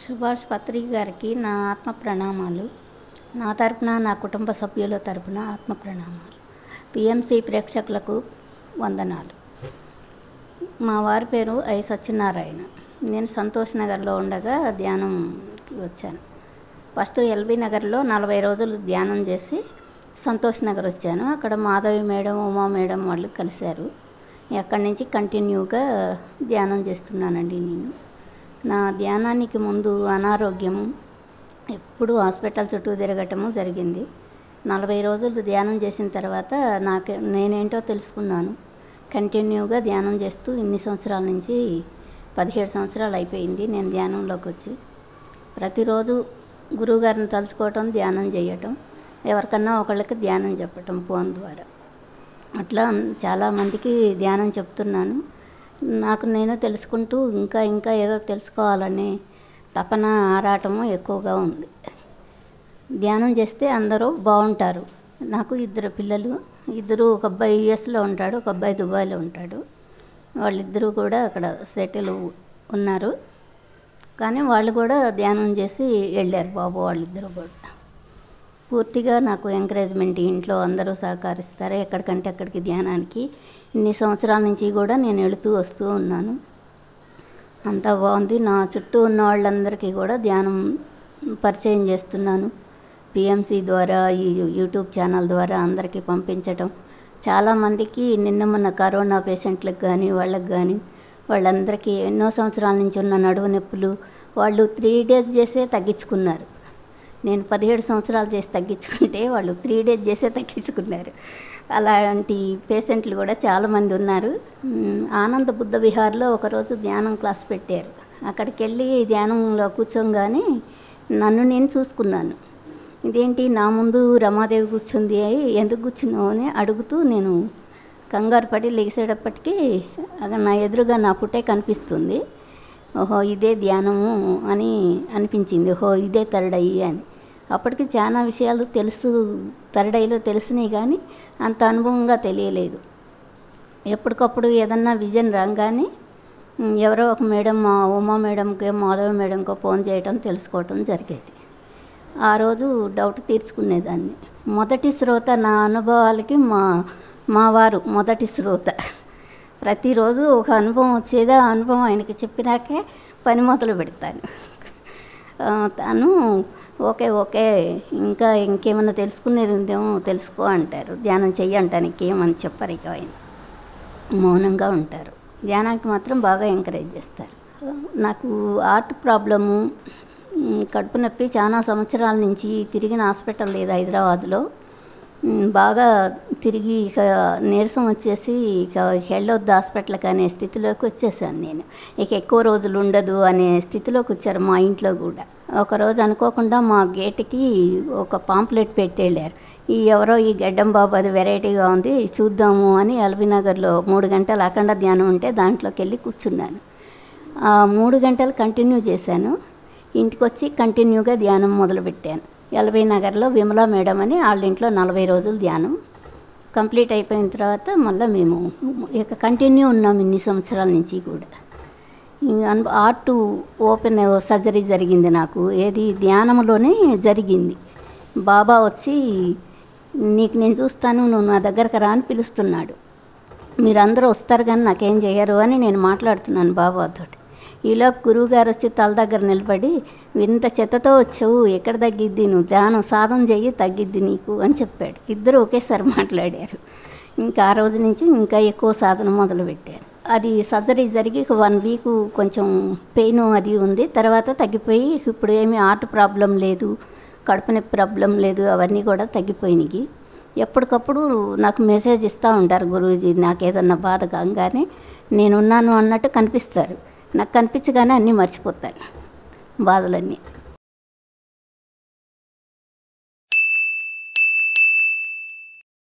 సుభాష్ పత్రిక గారికి నా ఆత్మ ప్రణామాలు నా తరపున నా కుటుంబ సభ్యుల తరపున ఆత్మ ప్రణామాలు పిఎంసి ప్రేక్షకులకు వందనాలు మా వారి పేరు ఐ సత్యనారాయణ నేను సంతోష్ నగర్లో ఉండగా ధ్యానంకి వచ్చాను ఫస్ట్ ఎల్బీ నగర్లో నలభై రోజులు ధ్యానం చేసి సంతోష్ నగర్ వచ్చాను అక్కడ మాధవి మేడం ఉమా మేడం వాళ్ళు కలిశారు అక్కడి నుంచి కంటిన్యూగా ధ్యానం చేస్తున్నానండి నేను నా ధ్యానానికి ముందు అనారోగ్యం ఎప్పుడు హాస్పిటల్ చుట్టూ తిరగటము జరిగింది నలభై రోజులు ధ్యానం చేసిన తర్వాత నాకు నేనేంటో తెలుసుకున్నాను కంటిన్యూగా ధ్యానం చేస్తూ ఇన్ని సంవత్సరాల నుంచి పదిహేడు సంవత్సరాలు అయిపోయింది నేను ధ్యానంలోకి వచ్చి ప్రతిరోజు గురువుగారిని తలుచుకోవటం ధ్యానం చేయటం ఎవరికన్నా ఒకళ్ళకి ధ్యానం చెప్పటం ఫోన్ ద్వారా అట్లా చాలామందికి ధ్యానం చెప్తున్నాను నాకు నేను తెలుసుకుంటూ ఇంకా ఇంకా ఏదో తెలుసుకోవాలనే తపన ఆరాటము ఎక్కువగా ఉంది ధ్యానం చేస్తే అందరూ బాగుంటారు నాకు ఇద్దరు పిల్లలు ఇద్దరు ఒక అబ్బాయి యుఎస్లో ఉంటాడు ఒక అబ్బాయి దుబాయ్లో ఉంటాడు వాళ్ళిద్దరూ కూడా అక్కడ సెటిల్ ఉన్నారు కానీ వాళ్ళు కూడా ధ్యానం చేసి వెళ్ళారు బాబు వాళ్ళిద్దరూ కూడా పూర్తిగా నాకు ఎంకరేజ్మెంట్ ఇంట్లో అందరూ సహకరిస్తారు ఎక్కడికంటే అక్కడికి ధ్యానానికి ఇన్ని సంవత్సరాల నుంచి కూడా నేను వెళుతూ వస్తూ ఉన్నాను అంతా బాగుంది నా చుట్టూ ఉన్న వాళ్ళందరికీ కూడా ధ్యానం పరిచయం చేస్తున్నాను పిఎంసి ద్వారా ఈ యూట్యూబ్ ఛానల్ ద్వారా అందరికీ పంపించటం చాలామందికి నిన్న మొన్న కరోనా పేషెంట్లకు కానీ వాళ్ళకి కానీ వాళ్ళందరికీ ఎన్నో సంవత్సరాల నుంచి ఉన్న నడువు నొప్పులు వాళ్ళు త్రీ డేస్ చేసే తగ్గించుకున్నారు నేను పదిహేడు సంవత్సరాలు చేసి తగ్గించుకుంటే వాళ్ళు త్రీ డేస్ చేసే తగ్గించుకున్నారు అలాంటి పేషెంట్లు కూడా చాలామంది ఉన్నారు మ్, ఆనంద బుద్ధ విహార్లో ఒకరోజు ధ్యానం క్లాస్ పెట్టారు అక్కడికి వెళ్ళి ధ్యానంలో కూర్చోగానే నన్ను నేను చూసుకున్నాను ఇదేంటి నా ముందు రమాదేవి కూర్చుంది ఎందుకు కూర్చున్నావు అని అడుగుతూ నేను కంగారు పడి లేచేటప్పటికి అక్కడ నా ఎదురుగా నా పుట్టే కనిపిస్తుంది ఓహో ఇదే ధ్యానము అని అనిపించింది ఓహో ఇదే తరడయి అని అప్పటికి చాలా విషయాలు తెలుసు తరడయిలో తెలిసినాయి కానీ అంత అనుభవంగా తెలియలేదు ఎప్పటికప్పుడు ఏదన్నా విజన్ రాగానే ఉమ్, ఎవరో ఒక మేడం మా ఉమా మేడంకో మాధవ మేడంకో ఫోన్ చేయటం తెలుసుకోవటం జరిగేది ఆ రోజు డౌట్ తీర్చుకునేదాన్ని మొదటి శ్రోత నా అనుభవాలకి మా మా వారు మొదటి శ్రోత ప్రతిరోజు ఒక అనుభవం వచ్చేది ఆ అనుభవం ఆయనకి చెప్పినాకే పని మొదలు పెడతాను ఆ, తను ఓకే ఓకే ఇంకా ఇంకేమన్నా తెలుసుకునేది ఉందేమో తెలుసుకో అంటారు ధ్యానం చెయ్యి అంటానికి ఏమని చెప్పరు ఇక ఆయన మౌనంగా ఉంటారు ధ్యానానికి మాత్రం బాగా ఎంకరేజ్ చేస్తారు నాకు హార్ట్ ప్రాబ్లము మ్, కడుపు నొప్పి చాలా సంవత్సరాల నుంచి తిరిగిన హాస్పిటల్ లేదు హైదరాబాద్లో మ్, బాగా తిరిగి ఇక నీరసం వచ్చేసి ఇక వెళ్ళొద్దు హాస్పిటల్కి అనే స్థితిలోకి వచ్చేసాను నేను ఇక ఎక్కువ రోజులు ఉండదు అనే స్థితిలోకి వచ్చారు మా ఇంట్లో కూడా ఒకరోజు అనుకోకుండా మా గేటుకి ఒక పాంప్లెట్ పెట్టి వెళ్ళారు ఈ ఎవరో ఈ గడ్డం బాబు అది వెరైటీగా ఉంది చూద్దాము అని ఎల్బీనగర్లో మూడు గంటలు అఖండ ధ్యానం ఉంటే దాంట్లోకి వెళ్ళి కూర్చున్నాను ఆ మూడు గంటలు కంటిన్యూ చేశాను ఇంటికి వచ్చి కంటిన్యూగా ధ్యానం మొదలుపెట్టాను ఎల్బీ నగర్లో విమలా మేడం అని వాళ్ళ ఇంట్లో నలభై రోజులు ధ్యానం కంప్లీట్ అయిపోయిన తర్వాత మళ్ళీ మేము ఇక కంటిన్యూ ఉన్నాం ఇన్ని సంవత్సరాల నుంచి కూడా ఆర్ట్ ఓపెన్ సర్జరీ జరిగింది నాకు ఏది ధ్యానంలోనే జరిగింది బాబా వచ్చి నీకు నేను చూస్తాను నువ్వు నా దగ్గరకు రా అని పిలుస్తున్నాడు మీరందరూ వస్తారు కానీ నాకేం చేయరు అని నేను మాట్లాడుతున్నాను బాబాతోటి ఈలోపు గురువు గారు వచ్చి తల దగ్గర నిలబడి ఇంత చెత్తతో వచ్చావు ఎక్కడ తగ్గిద్ది నువ్వు ధ్యానం సాధన చెయ్యి తగ్గిద్ది నీకు అని చెప్పాడు ఇద్దరు ఒకేసారి మాట్లాడారు ఇంకా ఆ రోజు నుంచి ఇంకా ఎక్కువ సాధన మొదలుపెట్టారు అది సర్జరీ జరిగి ఒక వన్ వీక్ కొంచెం పెయిన్ అది ఉంది తర్వాత తగ్గిపోయి ఇప్పుడు ఏమీ హార్ట్ ప్రాబ్లం లేదు కడుపు నొప్పి ప్రాబ్లం లేదు అవన్నీ కూడా తగ్గిపోయినాయి ఎప్పటికప్పుడు నాకు మెసేజ్ ఇస్తూ ఉంటారు గురూజీ నాకు ఏదన్నా బాధ కాగానే నేనున్నాను అన్నట్టు కనిపిస్తారు నాకు కనిపించగానే అన్నీ మర్చిపోతాను బాధలన్నీ